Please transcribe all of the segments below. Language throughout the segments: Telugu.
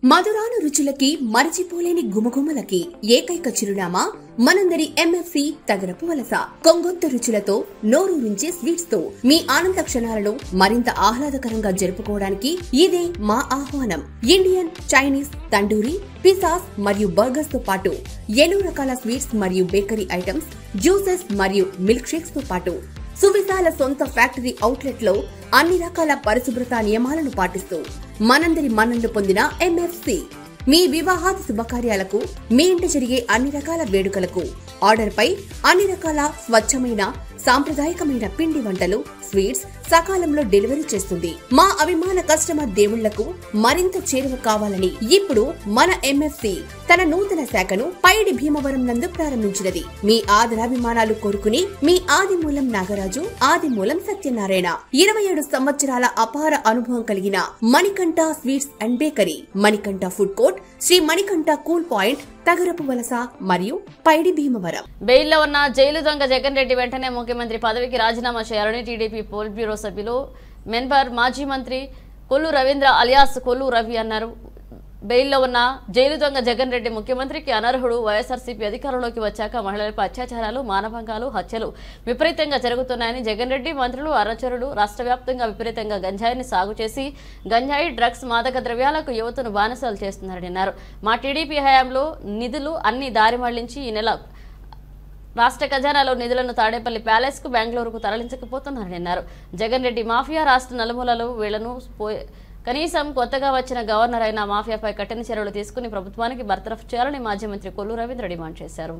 మధురాను రుచులకి మరచిపోలేని గుమగుమలకి ఏకైక చిరునామా మనందరి ఎంఎఫ్సి తగరపు వలస కొంగొత్త రుచులతో నోరూరించే స్వీట్స్ తో మీ ఆనంద క్షణాలను మరింత ఆహ్లాదకరంగా జరుపుకోవడానికి ఇదే మా ఆహ్వానం ఇండియన్ చైనీస్ తండూరి పిసాస్ మరియు బర్గర్స్ తో పాటు ఎన్నో రకాల స్వీట్స్ మరియు బేకరీ ఐటమ్స్ జ్యూసెస్ మరియు మిల్క్ షేక్స్ తో పాటు సువిశాల సొంత ఫ్యాక్టరీ అవుట్లెట్ లో అన్ని రకాల పరిశుభ్రత నియమాలను పాటిస్తూ మనందరి మన్ననలు పొందిన ఎంఎఫ్సి మీ వివాహాది శుభకార్యాలకు మీ ఇంట జరిగే అన్ని రకాల వేడుకలకు ఆర్డర్ పై అన్ని రకాల స్వచ్ఛమైన సాంప్రదాయకమైన పిండి వంటలు స్వీట్స్ సకాలంలో డెలివరీ చేస్తుంది మా అభిమాన కస్టమర్ దేవుళ్లకు మరింత చేరువ కావాలని ఇప్పుడు మన ఎంఎఫ్సి తన నూతన శాఖను పైడి భీమవరం నందు ప్రారంభించినది మీ ఆదరాభిమానాలు కోరుకుని మీ ఆదిమూలం నాగరాజు ఆదిమూలం సత్యనారాయణ ఇరవై ఏడు సంవత్సరాల అపార అనుభవం కలిగిన Manikanta sweets and bakery Manikanta food court Shri Manikanta cool point Tagarapuvalasa మరియు పైడి భీమవరం బెయిల్లో ఉన్న జైలు దొంగ జగన్ రెడ్డి వెంటనే ముఖ్యమంత్రి పదవికి రాజీనామా చేయాలని టీడీపీ పోలిట్ బ్యూరో సభ్యులు మెంబర్ మాజీ మంత్రి కొల్లు రవీంద్ర అలియాస్ కొల్లు రవి అన్నారు బెయిల్లో ఉన్న జైలు దొంగ జగన్ రెడ్డి ముఖ్యమంత్రికి అనర్హుడు వైఎస్ఆర్సీపీ అధికారంలోకి వచ్చాక మహిళలపై అత్యాచారాలు మానభంగాలు హత్యలు విపరీతంగా జరుగుతున్నాయని జగన్ రెడ్డి మంత్రులు అరచరులు రాష్ట్ర వ్యాప్తంగా విపరీతంగా గంజాయిని సాగు చేసి గంజాయి డ్రగ్స్ మాదక ద్రవ్యాలకు యువతను బానిసలు చేస్తున్నారని అన్నారు మా టీడీపీ హయాంలో నిధులు అన్ని దారి మళ్లించి ఈ నెల రాష్ట్ర ఖజానాలో నిధులను తాడేపల్లి ప్యాలెస్ కు బెంగళూరుకు తరలించకపోతున్నారని అన్నారు జగన్ రెడ్డి మాఫియా రాష్ట్ర నలుమూలలో వీళ్లను పో- కనీసం కొత్తగా వచ్చిన గవర్నర్ అయిన మాఫియాపై కఠిన చర్యలు తీసుకుని ప్రభుత్వానికి బర్తరఫ్ చేయాలని మాజీ మంత్రి కొల్లు రవీంద్ర డిమాండ్ చేశారు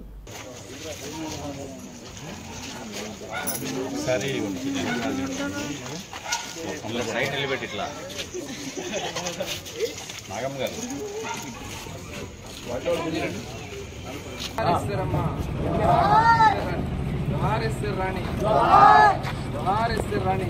ఒకసారి అందులో సైట్ నిలబెట్టి ఇట్లా నాగమ్మ గారు జోహార్ ఎస్ఆర్ రాణి జోహార్ ఎస్ఆర్ రాణి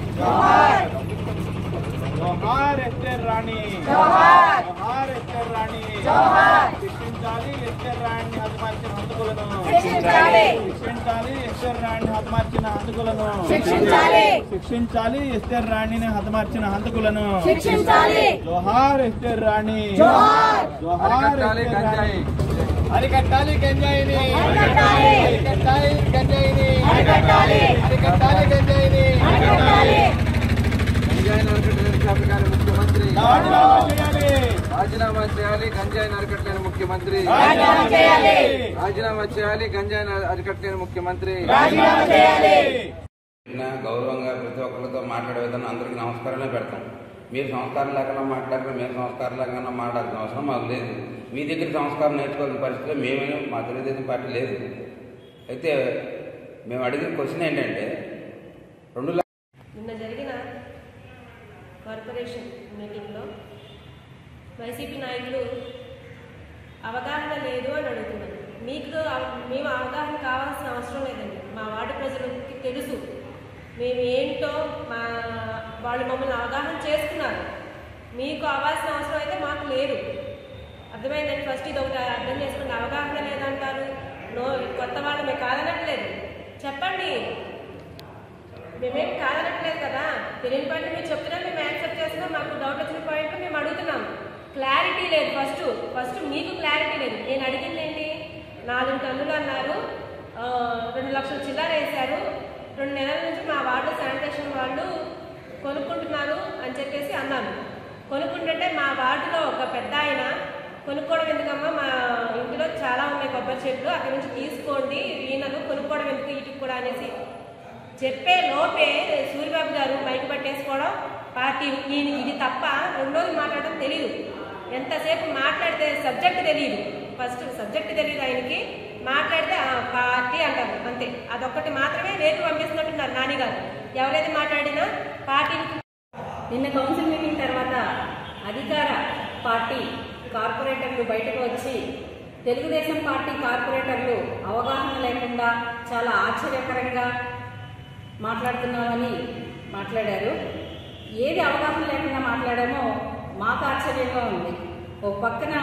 జోహార్ ఎస్టర్ రాణి జోహార్ జోహార్ ఎస్టర్ రాణి జోహార్ శిక్షించాలి ఎస్టర్ రాణి హతమార్చిన హంతకులను శిక్షించాలి శిక్షించాలి ఎస్టర్ రాణి హతమార్చిన హంతకులను శిక్షించాలి శిక్షించాలి ఎస్టర్ రాణిని హతమార్చిన హంతకులను శిక్షించాలి జోహార్ ఎస్టర్ రాణి జోహార్ జోహార్ అరికట్టాలి ఎస్టర్ రాణి గంజాయి అరికట్టాలి గంజాయిని అరికట్టాలి గంజాయిని అరికట్టాలి అరికట్టాలి గంజాయిని అరికట్టాలి గంజాయి నరకట్లేని శాతకాల ముఖ్యమంత్రి రాజీనామా చేయాలి రాజీనామా చేయాలి గంజాయి నరకట్లేని ముఖ్యమంత్రి రాజీనామా చేయాలి రాజీనామా చేయాలి గంజాయి అరికట్లేని ముఖ్యమంత్రి రాజీనామా చేయాలి నా గౌరవంగా ప్రతి ఒక్కరితో మాట్లాడే విధానం అందరికీ నమస్కారమే పెడతాం మీరు సంస్కారం లేకుండా మాట్లాడినా మేము సంస్కారం లేకుండా మాట్లాడాల్సిన అవసరం మాకు లేదు మీ దగ్గర సంస్కారం నేర్చుకోవాల్సిన పరిస్థితిలో మేమే మా తెలుగుదేశం పార్టీ లేదు అయితే మేము అడిగిన క్వశ్చన్ ఏంటంటే రెండు లక్ష నిన్న జరిగిన కార్పొరేషన్ మీటింగ్లో వైసీపీ నాయకులు అవగాహన లేదు అని అడుగుతున్నారు మీకు అవ- మేము అవగాహన కావాల్సిన అవసరం లేదండి మా వార్డు ప్రజలకి తెలుసు మేము ఏంటో మా వాళ్ళు మమ్మల్ని అవగాహన చేస్తున్నారు మీకు అవ్వాల్సిన అవసరం అయితే మాకు లేదు అర్థమైందండి ఫస్ట్ ఇది ఒకటి అర్థం చేసుకోండి అవగాహన లేదంటారు నో కొత్త వాళ్ళు మేము కాదనట్లేదు చెప్పండి మేమేం కాదనట్లేదు కదా తెలియని పాయింట్ మీరు చెప్తున్నా మేము యాక్సెప్ట్ చేస్తున్నాం మాకు డౌట్ వచ్చిన పాయింట్ మేము అడుగుతున్నాం క్లారిటీ లేదు ఫస్ట్ ఫస్ట్ మీకు క్లారిటీ లేదు నేను అడిగింది ఏంటి నాలుగు టన్నులు అన్నారు ఆ, రెండు లక్షల చిల్లర వేశారు రెండు నెలల నుంచి మా వార్డు శానిటేషన్ వాళ్ళు కొనుక్కుంటున్నారు అని చెప్పేసి అన్నాను కొనుక్కుంటుంటే మా వార్డులో ఒక పెద్ద ఆయన కొనుక్కోవడం ఎందుకమ్మా మా ఇంటిలో చాలా ఉన్నాయి కొబ్బరి చెట్లు అక్కడి నుంచి తీసుకోండి ఈయనలు కొనుక్కోవడం ఎందుకు ఇటుకు కూడా అనేసి చెప్పే లోపే సూర్యబాబు గారు మైక్ పట్టేసుకోవడం పార్టీ ఈయన ఇది తప్ప రెండు రోజులు మాట్లాడడం తెలియదు ఎంతసేపు మాట్లాడితే సబ్జెక్ట్ తెలియదు ఫస్ట్ సబ్జెక్ట్ తెలియదు ఆయనకి మాట్లాడితే ఆ, పార్టీ అంటారు అంతే అదొక్కటి మాత్రమే రేపు పంపిస్తున్నట్టున్నారు నాని గారు ఎవరైతే మాట్లాడినా పార్టీని నిన్న కౌన్సిల్ మీటింగ్ తర్వాత అధికార పార్టీ కార్పొరేటర్లు బయటకు వచ్చి తెలుగుదేశం పార్టీ కార్పొరేటర్లు అవగాహన లేకుండా చాలా ఆశ్చర్యకరంగా మాట్లాడుతున్నామని మాట్లాడారు ఏది అవగాహన లేకుండా మాట్లాడామో మాకు ఆశ్చర్యంగా ఉంది ఒక పక్కన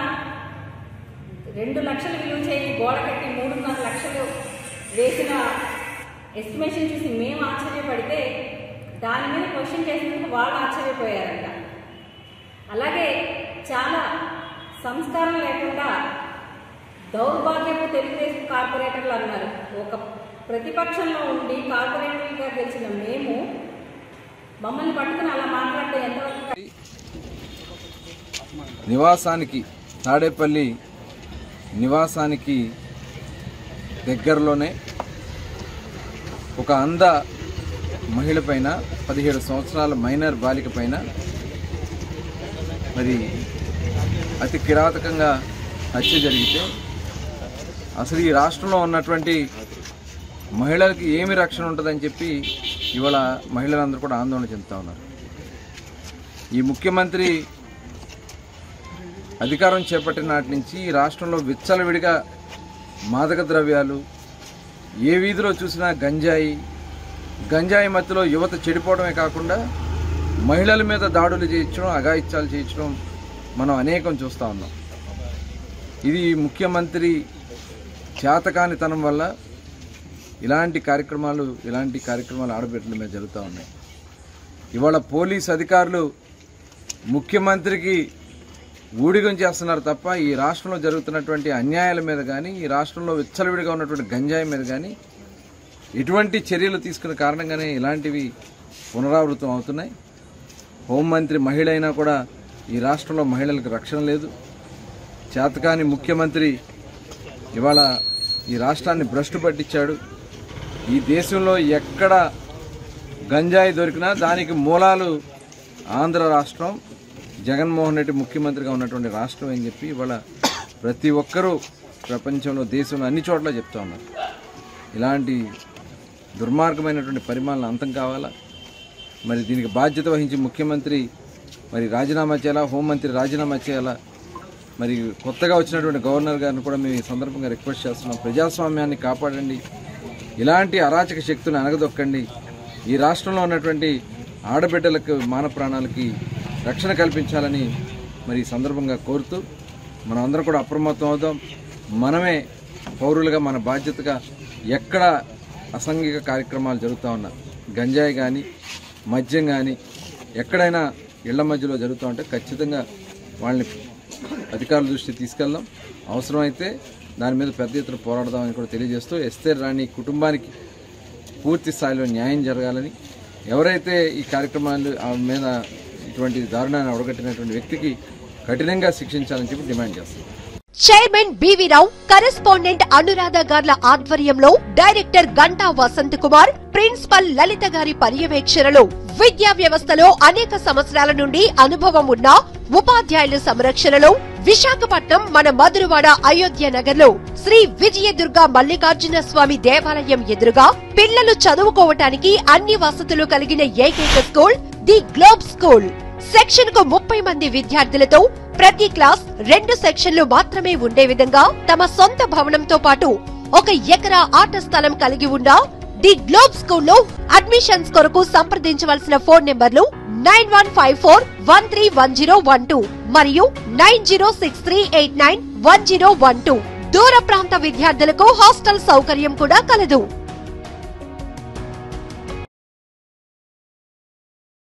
రెండు లక్షలు విలువ చేయి గోడ కట్టి మూడున్నర లక్షలు వేసిన ఎస్టిమేషన్ చూసి మేము ఆశ్చర్యపడితే దాని మీద క్వశ్చన్ చేసినందుకు వాళ్ళు ఆశ్చర్యపోయారంట అలాగే చాలా సంస్కారం లేకుండా దౌర్భాగ్యపు తెలుగుదేశం కార్పొరేటర్లు అన్నారు ఒక ప్రతిపక్షంలో ఉండి కార్పొరేటర్లుగా గెలిచిన మేము మమ్మల్ని పట్టుకుని అలా మాట్లాడితే ఎంతవరకు నివాసానికి తాడేపల్లి నివాసానికి దగ్గరలోనే ఒక అంద మహిళ పైన పదిహేడు సంవత్సరాల మైనర్ బాలిక పైన మరి అతి కిరాతకంగా హత్య జరిగితే అసలు ఈ రాష్ట్రంలో ఉన్నటువంటి మహిళలకి ఏమి రక్షణ ఉంటుందని చెప్పి ఇవాళ మహిళలందరూ కూడా ఆందోళన చెందుతా ఉన్నారు ఈ ముఖ్యమంత్రి అధికారం చేపట్టిన నాటి నుంచి ఈ రాష్ట్రంలో విచ్చలవిడిగా మాదక ద్రవ్యాలు ఏ వీధిలో చూసినా గంజాయి గంజాయి మత్తులో యువత చెడిపోవడమే కాకుండా మహిళల మీద దాడులు చేయించడం అఘాయిత్యాలు చేయించడం మనం అనేకం చూస్తూ ఉన్నాం ఇది ముఖ్యమంత్రి చేతకానితనం వల్ల ఇలాంటి కార్యక్రమాలు ఇలాంటి కార్యక్రమాలు ఆడబిడ్డల మీద జరుగుతూ ఉన్నాయి ఇవాళ పోలీస్ అధికారులు ముఖ్యమంత్రికి ఊడిగం చేస్తున్నారు తప్ప ఈ రాష్ట్రంలో జరుగుతున్నటువంటి అన్యాయాల మీద కానీ ఈ రాష్ట్రంలో విచ్చలవిడిగా ఉన్నటువంటి గంజాయి మీద కానీ ఎటువంటి చర్యలు తీసుకున్న కారణంగానే ఇలాంటివి పునరావృతం అవుతున్నాయి హోంమంత్రి మహిళ అయినా కూడా ఈ రాష్ట్రంలో మహిళలకు రక్షణ లేదు చేతకాని ముఖ్యమంత్రి ఇవాళ ఈ రాష్ట్రాన్ని భ్రష్టు పట్టించాడు ఈ దేశంలో ఎక్కడ గంజాయి దొరికినా దానికి మూలాలు ఆంధ్ర రాష్ట్రం జగన్మోహన్ రెడ్డి ముఖ్యమంత్రిగా ఉన్నటువంటి రాష్ట్రం అని చెప్పి ఇవాళ ప్రతి ఒక్కరూ ప్రపంచంలో దేశంలో అన్ని చోట్ల చెప్తా ఉన్నారు ఇలాంటి దుర్మార్గమైనటువంటి పరిమాణాలు అంతం కావాలా మరి దీనికి బాధ్యత వహించి ముఖ్యమంత్రి మరి రాజీనామా చేయాలా హోంమంత్రి రాజీనామా చేయాలా మరి కొత్తగా వచ్చినటువంటి గవర్నర్ గారిని కూడా మేము ఈ సందర్భంగా రిక్వెస్ట్ చేస్తున్నాం ప్రజాస్వామ్యాన్ని కాపాడండి ఇలాంటి అరాచక శక్తులను అనగదొక్కండి ఈ రాష్ట్రంలో ఉన్నటువంటి ఆడబిడ్డలకు మాన ప్రాణాలకి రక్షణ కల్పించాలని మరి ఈ సందర్భంగా కోరుతూ మనం అందరం కూడా అప్రమత్తం అవుదాం మనమే పౌరులుగా మన బాధ్యతగా ఎక్కడ అసాంఘిక కార్యక్రమాలు జరుగుతూ ఉన్నా గంజాయి కానీ మద్యం కానీ ఎక్కడైనా ఇళ్ల మధ్యలో జరుగుతూ ఉంటే ఖచ్చితంగా వాళ్ళని అధికారుల దృష్టికి తీసుకెళ్దాం అవసరమైతే దాని మీద పెద్ద ఎత్తున పోరాడదామని కూడా తెలియజేస్తూ ఎస్తేర్ రాణి కుటుంబానికి పూర్తి స్థాయిలో న్యాయం జరగాలని ఎవరైతే ఈ కార్యక్రమాలు ఆమె మీద ఇటువంటి దారుణాన్ని ఒడగట్టినటువంటి వ్యక్తికి కఠినంగా శిక్షించాలని చెప్పి డిమాండ్ చేస్తాం chairman BV Rao correspondent Anuradha గార్ల ఆధ్వర్యంలో డైరెక్టర్ గంటా వసంత్ కుమార్ ప్రిన్సిపల్ లలిత గారి పర్యవేక్షణలో విద్యా వ్యవస్థలో అనేక సంవత్సరాల నుండి అనుభవం ఉన్న ఉపాధ్యాయుల సంరక్షణలో విశాఖపట్నం మన మధురవాడ అయోధ్య నగర్ లో శ్రీ విజయదుర్గ మల్లికార్జున స్వామి దేవాలయం ఎదురుగా పిల్లలు చదువుకోవటానికి అన్ని వసతులు కలిగిన ఏకైక school the Globe school section కు ముప్పై మంది విద్యార్థులతో ప్రతి క్లాస్ రెండు సెక్షన్లు మాత్రమే ఉండే విధంగా తమ సొంత భవనంతో పాటు ఒక ఎకరా ఆట స్థలం కలిగి ఉన్న ది గ్లోబ్ స్కూల్లో అడ్మిషన్స్ కొరకు సంప్రదించవలసిన ఫోన్ నెంబర్లు nine one five four one three one zero one two మరియు nine zero six three eight nine one zero one two దూర ప్రాంత విద్యార్థులకు హాస్టల్ సౌకర్యం కూడా కలదు